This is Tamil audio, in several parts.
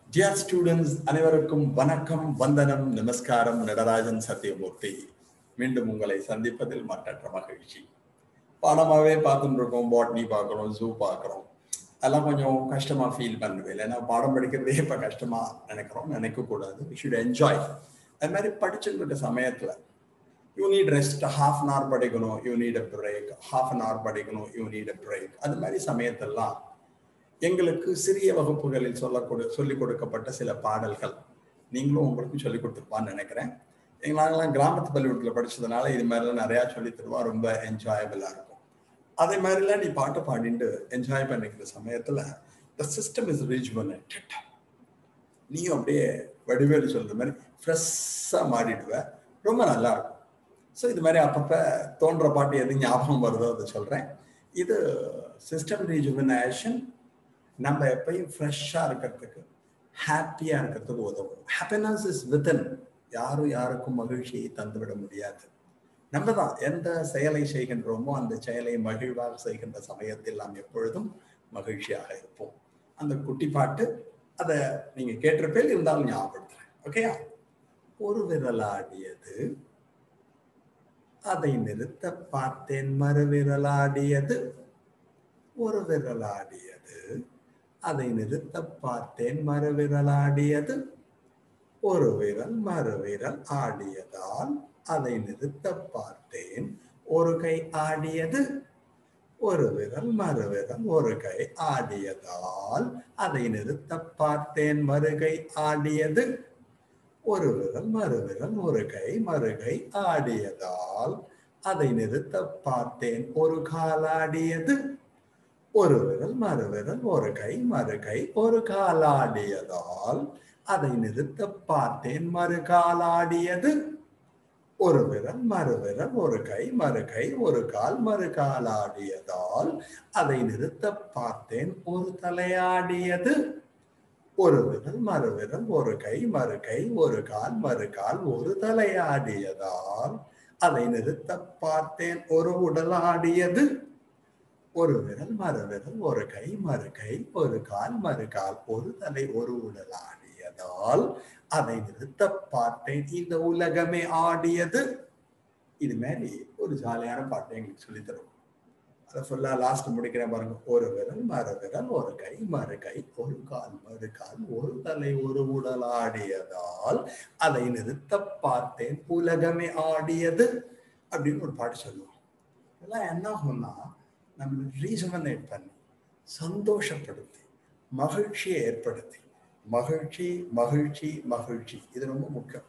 டியர் ஸ்டூடெண்ட்ஸ் அனைவருக்கும் வணக்கம் வந்தனம் நமஸ்காரம் நடராஜன் சத்யமூர்த்தி மீண்டும் உங்களை சந்திப்பதில் மற்றற்ற மகிழ்ச்சி பாடமாகவே பார்த்துட்டு இருக்கோம் பாட்னி பார்க்குறோம் ஜூ பார்க்குறோம் அதெல்லாம் கொஞ்சம் கஷ்டமா ஃபீல் பண்ணுவேன் ஏன்னா பாடம் படிக்கிறதே இப்போ கஷ்டமா நினைக்கிறோம் நினைக்கக்கூடாது வி ஷுட் என்ஜாய் அது மாதிரி படிச்சுட்டு இருக்க சமயத்தில் you need rest half an hour படிக்கணும் you need a break half an hour படிக்கணும் யூ நீட் அ பிரேக் அது மாதிரி சமயத்தெல்லாம் எங்களுக்கு சிறிய வகுப்புகளில் சொல்ல கொடு சொல்லிக் கொடுக்கப்பட்ட சில பாடல்கள் நீங்களும் உங்களுக்கு சொல்லிக் கொடுத்துருப்பான்னு நினைக்கிறேன் எங்களாங்கெல்லாம் கிராமத்து பள்ளிக்கூடத்தில் படிச்சதுனால இது மாதிரிலாம் நிறையா சொல்லி தருவா ரொம்ப என்ஜாயபிளாக இருக்கும் அதே மாதிரிலாம் நீ பாட்டு பாடிட்டு என்ஜாய் பண்ணிக்கிற சமயத்தில் த சிஸ்டம் இஸ் ரிஜுவனேட்டட் நீயும் அப்படியே வடிவேலு சொல்ற மாதிரி ஃப்ரெஷ்ஷாக மாறிடுவ ரொம்ப நல்லா இருக்கும் ஸோ இது மாதிரி அப்பப்போ தோன்ற பாட்டு எது ஞாபகம் வருதோ அதை சொல்கிறேன் இது சிஸ்டம் ரீஜுவனேஷன் நம்ம எப்பயும் ஃப்ரெஷ்ஷாக இருக்கிறதுக்கு ஹாப்பியாக இருக்கிறதுக்கு உதவும் ஹாப்பினஸ் இஸ் வித்தின் யாரும் யாருக்கும் மகிழ்ச்சியை தந்துவிட முடியாது நம்ம தான் எந்த செயலை செய்கின்றோமோ அந்த செயலை மகிழ்வாக செய்கின்ற சமயத்தில் நாம் எப்பொழுதும் மகிழ்ச்சியாக இருப்போம் அந்த குட்டி பாட்டு அதை நீங்க கேட்டிருப்பேன் இருந்தாலும் ஞாபகப்படுத்துறேன் ஓகேயா ஒரு விரலாடியது அதை நிறுத்த பார்த்தேன் மறு விரலாடியது ஒரு விரலாடியது அதை நிறுத்த பார்த்தேன் மறு விரலாடியது ஒரு விரல் மறு விரல் ஆடியதால் அதை நிறுத்த பார்த்தேன் ஒரு கை ஆடியது ஒரு விரல் மறு விரல் ஒரு கை ஆடியதால் அதை நிறுத்த பார்த்தேன் மறுகை ஆடியது ஒரு விரல் மறு விரல் ஒரு கை மறுகை ஆடியதால் அதை நிறுத்த பார்த்தேன் ஒரு கால் ஆடியது ஒரு விரல் மறு விரல் ஒரு கை மறு கை ஒரு கால் ஆடியதால் அதை நிறுத்த பார்த்தேன் மறு காலாடியது ஒரு விரல் மறு விரல் ஒரு கை மறு கை ஒரு கால் மறு காலாடியதால் அதை நிறுத்த பார்த்தேன் ஒரு தலையாடியது ஒரு விரல் மறு விரல் ஒரு கை மறு கை ஒரு கால் மறு கால் ஒரு தலையாடியதால் அதை நிறுத்த பார்த்தேன் ஒரு உடலாடியது ஒரு விரல் மறு விரல் ஒரு கை மறு கை ஒரு கால் மறு கால் ஒரு தலை ஒரு உடலாடி ஆடியதால் அதை நிறுத்த பார்த்தேன் இந்த உலகமே ஆடியது இது மாதிரி ஒரு ஜாலியான பாட்டை எங்களுக்கு சொல்லி தரும் அதை சொல்ல லாஸ்ட் முடிக்கிறேன் பாருங்க ஒரு விரல் மறு விரல் ஒரு கை மறு கை ஒரு கால் மறு கால் ஒரு தலை ஒரு உடல் ஆடியதால் அதை நிறுத்த பார்த்தேன் உலகமே ஆடியது அப்படின்னு ஒரு பாட்டு சொல்லுவோம் இதெல்லாம் என்ன ஆகும்னா நம்ம ரீசனேட் பண்ணி சந்தோஷப்படுத்தி மகிழ்ச்சியை ஏற்படுத்தி மகிழ்ச்சி மகிழ்ச்சி மகிழ்ச்சி இது ரொம்ப முக்கியம்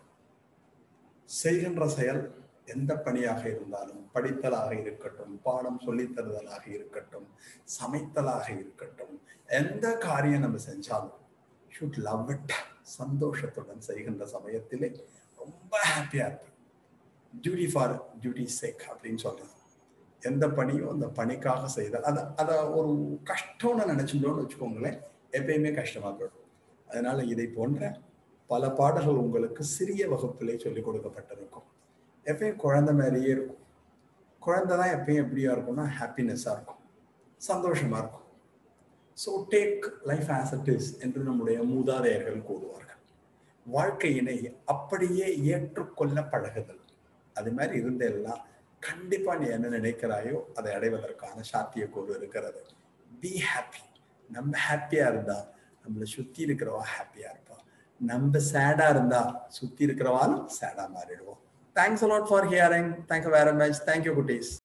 செய்கின்ற செயல் எந்த பணியாக இருந்தாலும் படித்தலாக இருக்கட்டும் பாடம் சொல்லித்தருதலாக இருக்கட்டும் சமைத்தலாக இருக்கட்டும் எந்த காரியம் நம்ம செஞ்சாலும் ஷுட் லவ் இட் சந்தோஷத்துடன் செய்கின்ற சமயத்திலே ரொம்ப ஹாப்பியா இருப்பேன் டியூட்டி ஃபார் டியூட்டி சேக் அப்படின்னு சொல்றது எந்த பணியும் அந்த பணிக்காக செய்தால் அதை அதை ஒரு கஷ்டம்னு நினைச்சிட்டோம்னு வச்சுக்கோங்களேன் எப்பயுமே கஷ்டமா போயிடும் அதனால இதை போன்ற பல பாடல்கள் உங்களுக்கு சிறிய வகுப்பிலே சொல்லிக் கொடுக்கப்பட்டிருக்கும் எப்பயும் குழந்தை மேலேயே இருக்கும் குழந்தை தான் எப்பயும் எப்படியா இருக்கும்னா ஹாப்பினஸ்ஸாக இருக்கும் சந்தோஷமா இருக்கும் so take life as it is என்று நம்முடைய மூதாதையர்கள் கூறுவார்கள் வாழ்க்கையினை அப்படியே ஏற்றுக்கொள்ள பழகுதல் அது மாதிரி இருந்தெல்லாம் கண்டிப்பா நீ என்ன நினைக்கிறாயோ அதை அடைவதற்கான சாத்தியக்கூறு இருக்கிறது பி ஹாப்பி நம்ம ஹாப்பியா இருந்தா நம்மளை சுத்தி இருக்கிறவா ஹாப்பியா இருப்பா நம்ம சேடா இருந்தா சுத்தி இருக்கிறவாலும் சேடா மாறிடுவோம் thanks a lot for hearing thank you very much thank you குட்டீஸ்